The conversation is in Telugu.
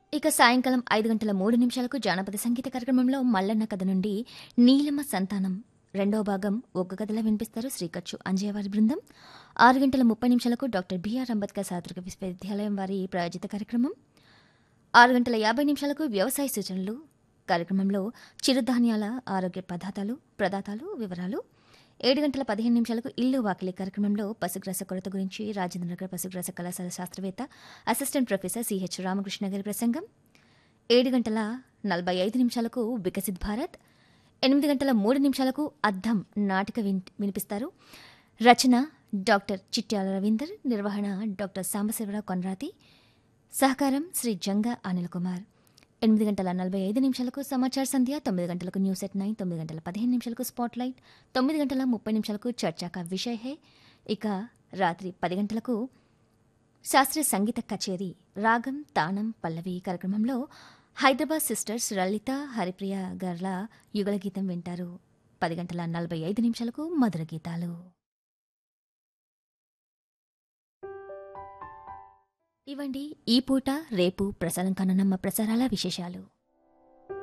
ఇక సాయంకాలం ఐదు గంటల మూడు నిమిషాలకు జానపద సంగీత కార్యక్రమంలో మల్లన్న కథ నుండి నీలమ సంతానం రెండో భాగం ఒక్క కథలా వినిపిస్తారు శ్రీకచ్చు అంజయ్యవారి బృందం ఆరు గంటల ముప్పై నిమిషాలకు డాక్టర్ బిఆర్ అంబేద్కర్ సాత్రిక విశ్వవిద్యాలయం వారి ప్రాయోజిత కార్యక్రమం ఆరు గంటల యాభై నిమిషాలకు వ్యవసాయ సూచనలు కార్యక్రమంలో చిరుధాన్యాల ఆరోగ్య పదార్థాలు ప్రదాతాలు వివరాలు ఏడు గంటల పదిహేను నిమిషాలకు ఇల్లు వాకిలి కార్యక్రమంలో పశుగ్రాస కొరత గురించి రాజేంద్రనగర్ పశుగ్రాస కళాశాల శాస్త్రవేత్త అసిస్టెంట్ ప్రొఫెసర్ సిహెచ్ రామకృష్ణ గారి ప్రసంగం ఏడు గంటల నలభై ఐదు నిమిషాలకు వికసిత్ భారత్ ఎనిమిది గంటల మూడు నిమిషాలకు అద్దం నాటిక విన్ వినిపిస్తారు రచన డాక్టర్ చిట్యాల రవీందర్ నిర్వహణ డాక్టర్ సాంబశివరావు కొనరాతి సహకారం శ్రీ జంగా అనిల్ కుమార్ ఎనిమిది గంటల నలభై ఐదు నిమిషాలకు సమాచార సంధ్య తొమ్మిది గంటలకు న్యూస్ ఎట్ నైన్ తొమ్మిది గంటల పదిహేను నిమిషాలకు స్పాట్ లైట్ తొమ్మిది గంటల ముప్పై నిమిషాలకు చర్చా కా విషయ్ హే ఇక రాత్రి పది గంటలకు శాస్త్రీయ సంగీత కచేరీ రాగం తానం పల్లవి కార్యక్రమంలో హైదరాబాద్ సిస్టర్స్ లలిత హరిప్రియ గార్ల యుగల గీతం వింటారు పది గంటల నలభై ఐదు నిమిషాలకు మధుర గీతాలు ఇవండి ఈ పూట రేపు ప్రసారం కానున్న మా ప్రసారాల విశేషాలు